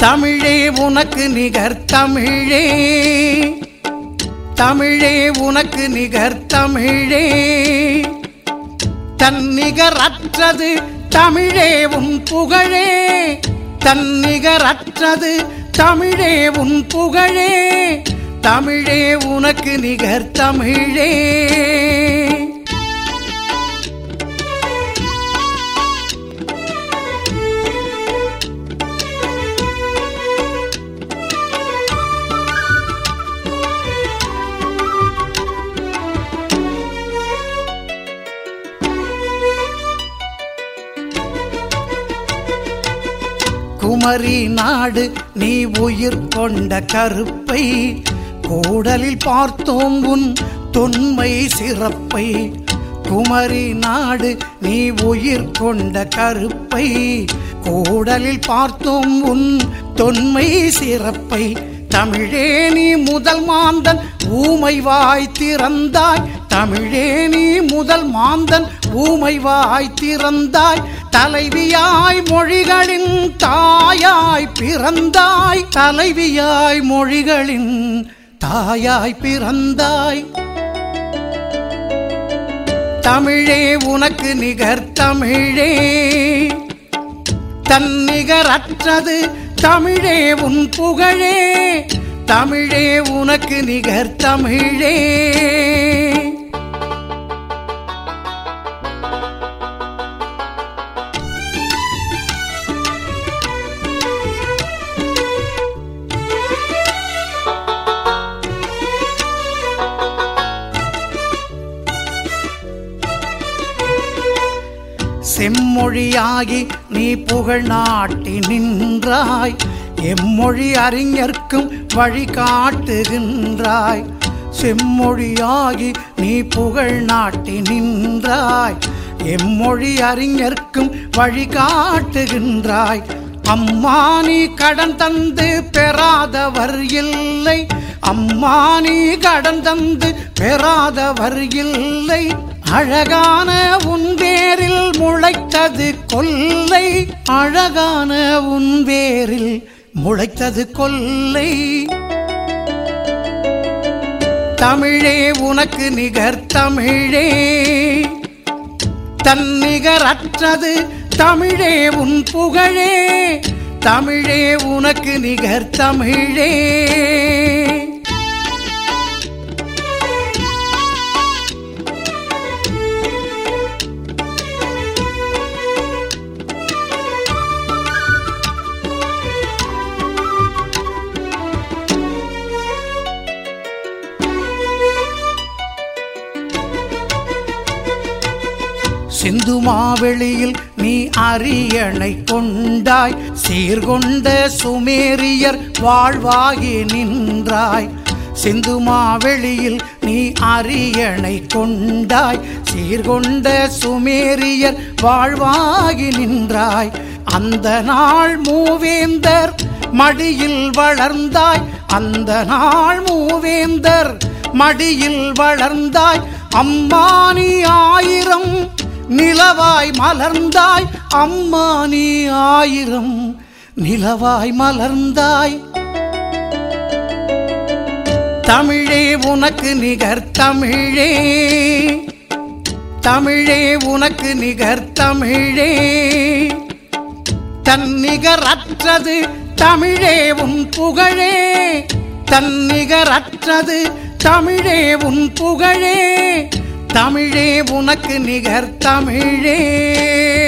தமிழே உனக்கு நிகர் தமிழே தமிழே உனக்கு நிகர் தமிழே தன்னிகரற்றது தமிழே உன் புகழே தன்னிகரற்றது தமிழே உன் புகழே தமிழே உனக்கு நிகர் தமிழே குமரி நாடு நீ உயிர் கொண்ட கருப்பை கூடலில் பார்த்தோம் உன் தொன்மை சிறப்பை குமரி நாடு நீ உயிர் கொண்ட கருப்பை கூடலில் பார்த்தோம் உன் தொன்மை சிறப்பை தமிழே நீ முதல் மாந்தன் ஊமை வாய் திறந்தாய் தமிழே நீ முதல் மாந்தன் ஊமை வாய் திறந்தாய் தலைவியாய் மொழிகளின் தாயாய் பிறந்தாய் தலைவியாய் மொழிகளின் தாயாய் பிறந்தாய் தமிழே உனக்கு நிகர் தமிழே தன்னிகரற்றது தமிழே உன் புகழே தமிழே உனக்கு நிகர் தமிழே செம்மொழியாகி நீ புகழ் நாட்டி நின்றாய் எம்மொழி அறிஞர்க்கும் வழி காட்டுகின்றாய் செம்மொழியாகி நீ புகழ் நாட்டி நின்றாய் எம்மொழி அறிஞர்க்கும் வழி காட்டுகின்றாய் அம்மா நீ கடன் தந்து பெறாதவர் இல்லை அம்மா நீ கடன் தந்து பெறாதவர் இல்லை அழகான உன் வேரில் முளைத்தது கொல்லை அழகான உன் வேரில் முளைத்தது கொல்லை தமிழே உனக்கு நிகர் தமிழே தன்னிகரற்றது தமிழே உன் புகழே தமிழே உனக்கு நிகர் தமிழே சிந்து மாவெளியில் நீ அரியணை கொண்டாய் சீர்கொண்ட சுமேரியர் வாழ்வாகி நின்றாய் சிந்து மாவெளியில் நீ அரியணை கொண்டாய் சீர்கொண்ட சுமேரியர் வாழ்வாகி நின்றாய் அந்த நாள் மூவேந்தர் மடியில் வளர்ந்தாய் அந்த நாள் மூவேந்தர் மடியில் வளர்ந்தாய் அம்மா நீ ஆயிரம் நிலவாய் மலர்ந்தாய் அம்மா நீ ஆயிரம் நிலவாய் மலர்ந்தாய் தமிழே உனக்கு நிகர் தமிழே தமிழே உனக்கு நிகர் தமிழே தன்னிகரற்றது தமிழே உன் புகழே தன்னிகரற்றது தமிழே உன் புகழே தமிழே உனக்கு நிகர் தமிழே